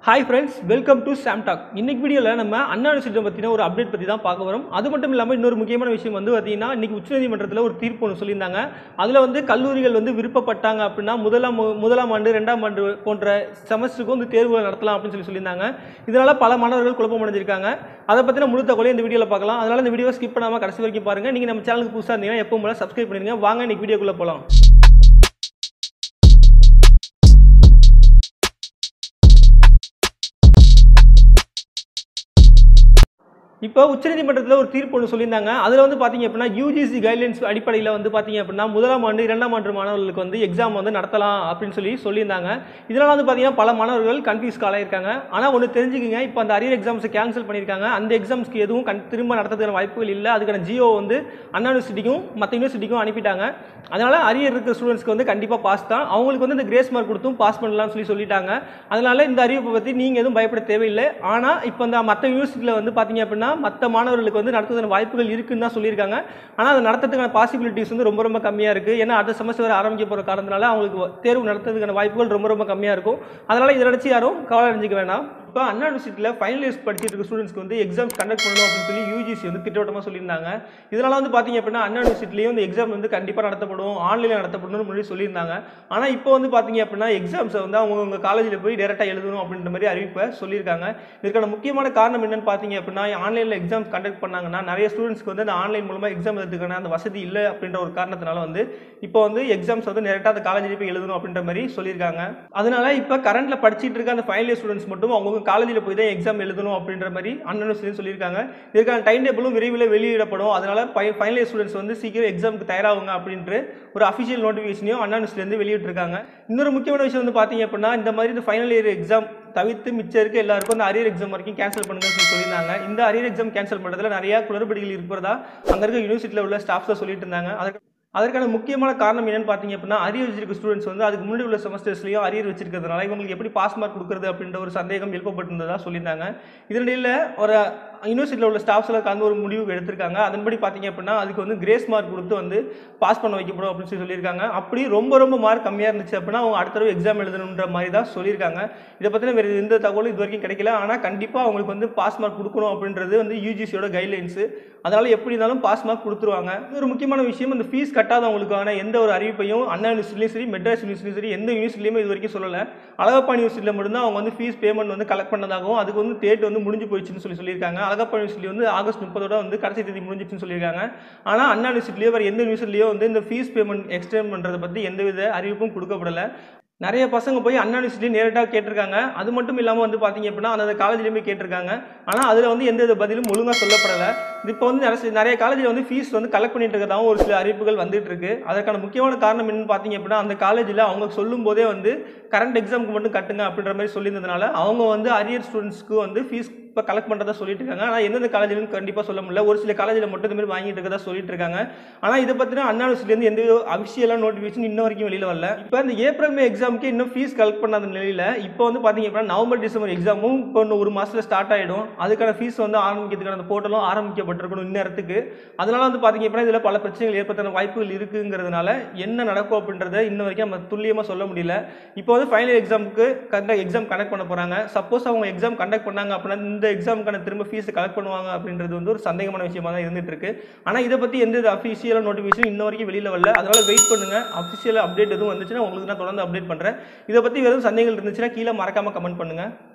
hi friends welcome to Sam talk இன்னைக்கு வீடியோவில் நம்ம அண்ணா யூனிவர்சிட்டி பற்றின ஒரு அப்டேட் பற்றி தான் பார்க்க வரோம் அது மட்டும் இல்லாமல் இன்னொரு முக்கியமான விஷயம் வந்து பார்த்தீங்கன்னா இன்னைக்கு உச்சநீதிமன்றத்தில் ஒரு தீர்ப்பு ஒன்று சொல்லியிருந்தாங்க அதில் வந்து கல்லூரிகள் வந்து விருப்பப்பட்டாங்க அப்படின்னா முதலாம் முதலாம் ஆண்டு ரெண்டாம் ஆண்டு போன்ற செமஸ்டருக்கு வந்து தேர்வுகள் நடத்தலாம் அப்படின்னு சொல்லி சொல்லியிருந்தாங்க இதனால் பல மாணவர்கள் குழப்பம் அடைஞ்சிருக்காங்க அதை பற்றின முழு தகவலையும் இந்த வீடியோவில் பார்க்கலாம் அதனால் இந்த வீடியோ ஸ்கிப் பண்ணாமல் கடைசி வரைக்கும் பாருங்கள் நீங்கள் நம்ம சேனலுக்கு புதுசாக இருந்தீங்கன்னா எப்பவும் போல சப்ஸ்கிரைப் பண்ணிடுங்க வாங்க இன்னைக்கு வீடியோக்குள்ளே போகலாம் இப்போ உச்சநீதிமன்றத்தில் ஒரு தீர்ப்பு ஒன்று சொல்லியிருந்தாங்க அதில் வந்து பார்த்தீங்க அப்படின்னா யூஜிசி கைட்லைன்ஸ் அடிப்படையில் வந்து பார்த்தீங்க அப்படின்னா முதலாம் ஆண்டு இரண்டாம் ஆண்டு மாணவர்களுக்கு வந்து எக்ஸாம் வந்து நடத்தலாம் அப்படின்னு சொல்லி சொல்லியிருந்தாங்க இதனால் வந்து பார்த்தீங்கன்னா பல மாணவர்கள் கன்ஃபியூஸ் காலாயிருக்காங்க ஆனால் ஒன்று தெரிஞ்சுக்கங்க இப்போ அந்த அரியர் எக்ஸாம்ஸை கேன்சல் பண்ணியிருக்காங்க அந்த எக்ஸாம்ஸ்க்கு எதுவும் கண் திரும்ப நடத்துறதுக்கான வாய்ப்புகள் இல்லை அதுக்கான ஜியோ வந்து அண்ணா யூனிவர்சிட்டிக்கும் மற்ற யூனிவர்சிட்டிக்கும் அனுப்பிட்டாங்க அதனால் அரியர் இருக்கிற ஸ்டூடெண்ட்ஸ்க்கு வந்து கண்டிப்பாக பாஸ் தான் அவங்களுக்கு வந்து இந்த கிரேஸ் மார்க் கொடுத்தும் பாஸ் பண்ணலாம்னு சொல்லி சொல்லிட்டாங்க அதனால இந்த அறிவிப்பை பற்றி நீங்கள் எதுவும் பயப்பட தேவையில்லை ஆனால் இப்போ இந்த மற்ற யூனிவர்சிட்டியில் வந்து பார்த்தீங்க அப்படின்னா மற்ற மாணவர்களுக்கு வந்து நடத்துவதற்கான வாய்ப்புகள் இருக்குன்னு தான் சொல்லியிருக்காங்க ஆனால் அதை நடத்துறதுக்கான பாசிபிலிட்டிஸ் வந்து ரொம்ப ரொம்ப கம்மியாக இருக்குது ஏன்னா அடுத்த செமஸ்டர் ஆரம்பிக்க போகிற காரணத்தினால அவங்களுக்கு தேர்வு நடத்துறதுக்கான வாய்ப்புகள் ரொம்ப ரொம்ப கம்மியாக இருக்கும் அதனால் இதை நினச்சி யாரும் கவலை அடைஞ்சிக்க வேண்டாம் இப்போ அண்ணா யூனிவர்சிட்டியில் ஃபைனல் இயர்ஸ் படிச்சிட்டு இருக்க ஸ்டூடெண்ட்ஸ்க்கு வந்து எக்ஸாம்ஸ் கண்டக்ட் பண்ணணும் அப்படின்னு சொல்லி யூஜிசி வந்து திட்டவட்டமாக சொல்லியிருந்தாங்க இதனால் வந்து பார்த்தீங்க அப்படின்னா அண்ணா யூனிவர்சிட்டிலையும் இந்த எக்ஸாம் வந்து கண்டிப்பாக நடத்தப்படும் ஆன்லைனில் நடத்தப்படணும்னு முன்னாடி சொல்லியிருந்தாங்க ஆனால் இப்போ வந்து பார்த்தீங்க அப்படின்னா எக்ஸாம்ஸை வந்து அவங்க உங்கள் காலேஜில் போய் டேரெக்டாக எழுதணும் அப்படின்ற மாதிரி அறிவிப்பை சொல்லியிருக்காங்க இதுக்கான முக்கியமான காரணம் என்னன்னு பார்த்தீங்க அப்படின்னா ஆன்லைனில் எக்ஸாம்ஸ் கண்டக்ட் பண்ணாங்கன்னா நிறைய ஸ்டூடெண்ட்ஸ்க்கு வந்து அந்த ஆன்லைன் மூலமாக எக்ஸாம் எழுதுக்கான அந்த வசதி இல்லை அப்படின்ற ஒரு காரணத்தினால வந்து இப்போ வந்து எக்ஸாம்ஸ் வந்து டேரெக்டாக அந்த காலேஜில் போய் எழுதணும் அப்படின்ற மாதிரி சொல்லியிருக்காங்க அதனால இப்போ கரண்ட்டில் படிச்சிட்டு இருக்க அந்த ஃபைனல் இயர் ஸ்டூடெண்ட்ஸ் மட்டும் அவங்க காலேஜில் போய் தான் எக்ஸாம் எழுதணும் அப்படின்ற மாதிரி அண்ணன் சொல்லி சொல்லியிருக்காங்க இதுக்கான டைம் டேபிளும் விரைவில் வெளியிடப்படும் அதனால ஃபைனல் இயர் ஸ்டூடெண்ட்ஸ் வந்து சீக்கிரம் எக்ஸாமுக்கு தயாராகுங்க அப்படின்ட்டு ஒரு அஃபிஷியல் நோட்டிஃபிகேஷனையும் அண்ணா யூனிவர்சிட்டிலேருந்து வெளியிட்டிருக்காங்க இன்னொரு முக்கியமான விஷயம் வந்து பார்த்தீங்க அப்படின்னா இந்த மாதிரி இந்த ஃபைனல் இயர் எக்ஸாம் தவிர்த்து மிச்சம் இருக்க எல்லாருக்கும் அந்த அரியர் எக்ஸாம் வரைக்கும் கேன்சல் பண்ணுங்கன்னு சொல்லி சொல்லியிருந்தாங்க இந்த அரியர் எக்ஸாம் கேன்சல் பண்ணுறதுல நிறைய குளறுபடிகள் இருக்கிறதா அங்கே இருக்க யூனிவர்சிட்டியில் உள்ள ஸ்டாஃப்ஸை சொல்லிட்டு இருந்தாங்க அதுக்கு அதற்கான முக்கியமான காரணம் என்னன்னு பார்த்தீங்க அப்படின்னா அரியர் வச்சிருக்க ஸ்டூடெண்ட்ஸ் வந்து அதுக்கு முன்னாடி உள்ள செமஸ்டர்ஸ்லையும் அரியர் வச்சிருக்கிறதுனால இவங்களுக்கு எப்படி பாஸ் மார்க் கொடுக்குறது அப்படின்ற ஒரு சந்தேகம் எழுப்பப்பட்டிருந்ததா சொல்லியிருந்தாங்க இதனிடையில் ஒரு யூனிவர்சிட்டியில் உள்ள ஸ்டாஃப்ஸ் எல்லாம் கலந்து ஒரு முடிவு எடுத்திருக்காங்க அதன்படி பார்த்தீங்க அப்படின்னா அதுக்கு வந்து கிரேஸ் மார்க் கொடுத்து வந்து பாஸ் பண்ண வைக்கப்படும் அப்படின்னு சொல்லி சொல்லியிருக்காங்க அப்படி ரொம்ப ரொம்ப மார்க் கம்மியாக இருந்துச்சு அப்படின்னா அவங்க அடுத்த தடவை எக்ஸாம் எழுதணுன்ற மாதிரி தான் சொல்லியிருக்காங்க இதை பற்றின வேறு எந்த தகவலும் இது வரைக்கும் கிடைக்கல ஆனால் கண்டிப்பாக அவங்களுக்கு வந்து பாஸ் மார்க் கொடுக்கணும் அப்படின்றது வந்து யூஜிசியோட கைட்லைன்ஸு அதனால் எப்படி இருந்தாலும் பாஸ் மார்க் கொடுத்துருவாங்க ஒரு முக்கியமான விஷயம் அந்த ஃபீஸ் கட்டாதவங்களுக்கான எந்த ஒரு அறிவிப்பையும் அண்ணா யூனிவர்சிட்டிலையும் சரி மெட்ராஸ் யூனிவர்சிட்டியும் சரி எந்த யூனிவர்சிட்டிலையுமே இது வரைக்கும் சொல்லலை அழகப்பா யூனிவர்சிட்டியில் மட்டும்தான் அவங்க வந்து ஃபீஸ் பேமெண்ட் வந்து கலெக்ட் பண்ணதாகவும் அதுக்கு வந்து டேட் வந்து முடிஞ்சு போயிடுச்சுன்னு சொல்லி சொல்லியிருக்காங்க அழகப்பா யூனிவர்சிட்டி வந்து ஆகஸ்ட் முப்பதோட வந்து கடைசி தேதி முடிஞ்சிச்சுன்னு சொல்லியிருக்காங்க ஆனால் அண்ணா யூனிவர்சிட்டிலையோ வேறு எந்த யூனிவர்சிட்டிலையோ வந்து இந்த ஃபீஸ் பேமெண்ட் எக்ஸ்டெண்ட் பண்ணுறதை பற்றி எந்தவித அறிவிப்பும் கொடுக்கப்படலை நிறைய பசங்க போய் அண்ணா யூனிவர்சிட்டி நேரடியாக கேட்டிருக்காங்க அது மட்டும் இல்லாமல் வந்து பார்த்தீங்க அப்படின்னா அந்த காலேஜ்லேயுமே கேட்டிருக்காங்க ஆனால் அதில் வந்து எந்த வித பதிலும் ஒழுங்காக சொல்லப்படலை இப்போ வந்து நிறைய நிறைய காலேஜில் வந்து ஃபீஸ் வந்து கலெக்ட் பண்ணிட்டு இருக்கதாகவும் ஒரு சில அறிவிப்புகள் வந்துட்டு இருக்கு அதற்கான முக்கியமான காரணம் என்னன்னு பார்த்தீங்க அப்படின்னா அந்த காலேஜில் அவங்க சொல்லும் போதே வந்து கரண்ட் எக்ஸாமுக்கு மட்டும் கட்டுங்க அப்படின்ற மாதிரி சொல்லியிருந்ததுனால அவங்க வந்து அரியர் ஸ்டூடெண்ட்ஸ்க்கு வந்து ஃபீஸ் இப்போ கலெக்ட் பண்ணுறதா சொல்லிட்டு இருக்காங்க ஆனால் எந்தெந்த காலேஜ்லன்னு கண்டிப்பாக சொல்ல முடியல ஒரு சில காலேஜில் மட்டும் இந்த மாதிரி வாங்கிட்டு இருக்கதா சொல்லிட்டு இருக்காங்க ஆனால் இதை பற்றின அண்ணா யூனிவர்சிட்டிலேருந்து எந்த அஃபிஷியலாக நோட்டிஃபிகேஷன் இன்ன வரைக்கும் வெளியில் வரல இப்போ இந்த ஏப்ரல் மே எக்ஸாமுக்கு இன்னும் ஃபீஸ் கலெக்ட் பண்ணாத நிலையில் இப்போ வந்து பார்த்தீங்க அப்படின்னா நவம்பர் டிசம்பர் எக்ஸாமும் இப்போ இன்னும் ஒரு மாதத்தில் ஸ்டார்ட் ஆகிடும் அதுக்கான ஃபீஸ் வந்து ஆரம்பிக்கிறதுக்கான அந்த போர்ட்டலும் ஆரம்பிக்கப்பட்டிருக்கணும் இந்நேரத்துக்கு அதனால வந்து பார்த்தீங்க அப்படின்னா இதில் பல பிரச்சனைகள் ஏற்படுத்த வாய்ப்புகள் இருக்குங்கிறதுனால என்ன நடக்கும் அப்படின்றத இன்ன வரைக்கும் நம்ம துல்லியமாக சொல்ல முடியல இப்போ வந்து ஃபைனல் எக்ஸாமுக்கு கண்டக்ட் எக்ஸாம் கண்டக்ட் பண்ண போகிறாங்க சப்போஸ் அவங்க எக்ஸாம் கண்டக்ட் பண்ணாங்க அப்படின்னா இந்த எக்ஸாமுக்கான திரும்ப ஃபீஸ் கலெக்ட் பண்ணுவாங்க அப்படின்றது வந்து ஒரு சந்தேகமான விஷயமா தான் இருந்துட்டு இருக்கு ஆனால் இதை பற்றி எந்த அஃபிஷியலாக நோட்டிஃபிகேஷன் இன்ன வரைக்கும் வெளியில் வரல அதனால வெயிட் பண்ணுங்க அஃபிஷியல் அப்டேட் எதுவும் வந்துச்சுன்னா உங்களுக்கு நான் தொடர்ந்து அப்டேட் பண்ணுறேன் இதை பற்றி எதுவும் சந்தேகங்கள் இருந்துச்சுன்னா கீழே மறக்காம கமெண்ட் பண்ணுங்க